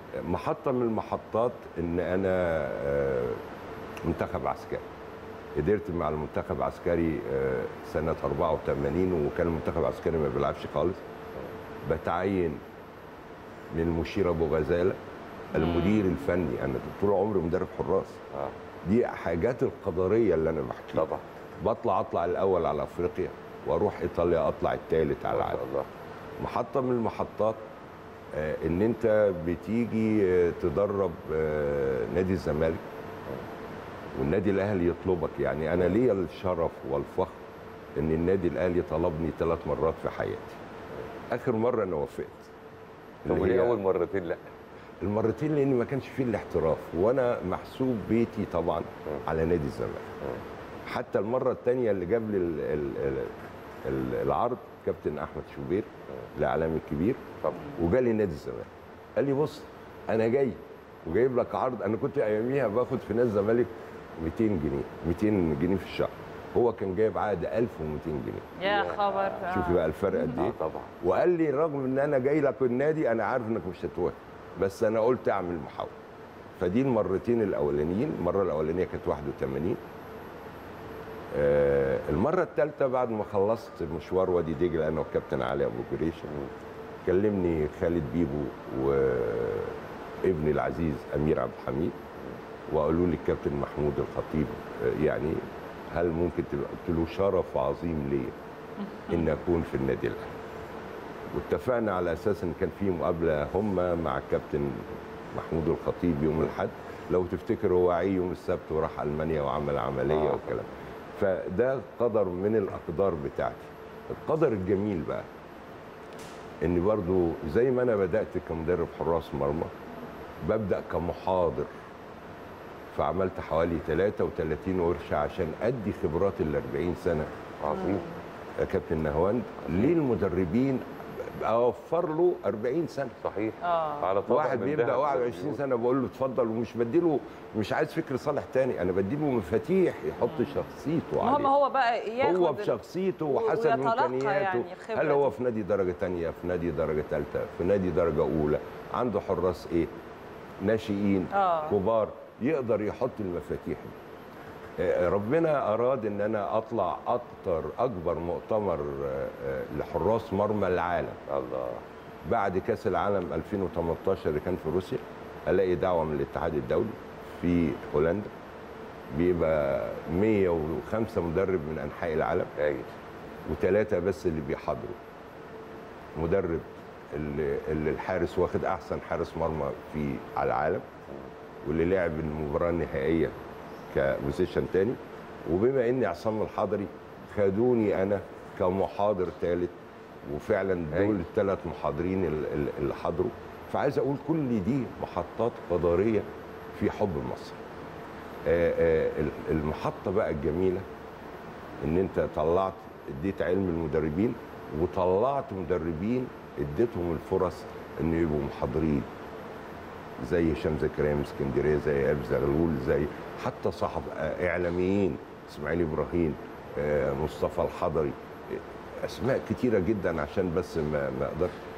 محطه من المحطات ان انا آه، منتخب عسكري قدرت مع المنتخب العسكري آه، سنه 84 وكان المنتخب العسكري ما بيلعبش خالص بتعين من المشير ابو غزاله المدير الفني انا طول عمري مدرب حراس اه دي حاجات القدريه اللي انا بحكيها طبعا بطلع اطلع الاول على افريقيا واروح ايطاليا اطلع الثالث على ما شاء العالم الله محطه من المحطات آه، ان انت بتيجي آه، تدرب آه، نادي الزمالك والنادي الاهلي يطلبك يعني انا ليا الشرف والفخر ان النادي الاهلي طلبني ثلاث مرات في حياتي اخر مره انا وافقت طب اللي وليه هي اول مرتين لا المرتين لان ما كانش فيه الاحتراف وانا محسوب بيتي طبعا على نادي الزمالك حتى المره الثانيه اللي جاب لي ال- ال- ال- ال- العرض كابتن احمد شوبير الاعلامي الكبير طبعا وجالي نادي الزمالك قال لي بص انا جاي وجايب لك عرض انا كنت اياميها باخد في نادي الزمالك 200 جنيه 200 جنيه في الشهر هو كان جايب عقد 1200 جنيه يا خبر شوفي بقى الفرق قد اه ايه طبعا وقال لي رغم ان انا جاي لك النادي انا عارف انك مش هتوافق بس انا قلت اعمل محاوله فدي المرتين الاولانيين المره الاولانيه كانت 81 آه المره الثالثه بعد ما خلصت مشوار وادي دجله انا والكابتن علي ابو جريش كلمني خالد بيبو وابني العزيز امير عبد الحميد وقالوا لي الكابتن محمود الخطيب آه، يعني هل ممكن تبقى قلت له شرف عظيم ليا ان اكون في النادي الاهلي واتفقنا على اساس ان كان في مقابله هم مع الكابتن محمود الخطيب يوم الاحد لو تفتكر هو عي يوم السبت وراح المانيا وعمل عمليه آه. والكلام فده قدر من الاقدار بتاعتي القدر الجميل بقى ان برضو زي ما انا بدات كمدرب حراس مرمى ببدا كمحاضر فعملت حوالي 33 ورشه عشان ادي خبرات ال 40 سنه عظيم يا كابتن نهواند للمدربين اوفر له 40 سنه صحيح اه على طبق واحد من بيبدا ذهب 21 سنه بقول له اتفضل ومش بديله مش عايز فكر صالح تاني انا بديله مفاتيح يحط شخصيته المهم عليه هو بقى ياخد هو ال- بشخصيته و- وحسب ويتلقى امكانياته يعني الخبرة هل هو دي. في نادي درجه تانية في نادي درجه ثالثه في نادي درجه اولى عنده حراس ايه ناشئين آه. كبار يقدر يحط المفاتيح دي آه، ربنا اراد ان انا اطلع اكتر اكبر مؤتمر آه، آه، لحراس مرمى العالم الله بعد كاس العالم 2018 اللي كان في روسيا الاقي دعوه من الاتحاد الدولي في هولندا بيبقى 105 مدرب من انحاء العالم هايل وثلاثه بس اللي بيحضروا مدرب اللي, اللي الحارس واخد احسن حارس مرمى في على العالم واللي لعب المباراه النهائيه كبوزيشن تاني وبما اني عصام الحضري خدوني انا كمحاضر ثالث وفعلا دول أيوة. الثلاث محاضرين ال- ال- اللي حضروا فعايز اقول كل دي محطات قدريه في حب مصر آه، آه، ال- المحطه بقى الجميله ان انت طلعت اديت علم المدربين وطلعت مدربين اديتهم الفرص ان يبقوا محاضرين زي هشام زكريا من اسكندريه زي ايهاب زغلول زي حتى صاحب آه، اعلاميين اسماعيل ابراهيم آه، مصطفى الحضري آه، اسماء كتيره جدا عشان بس ما ما اقدرش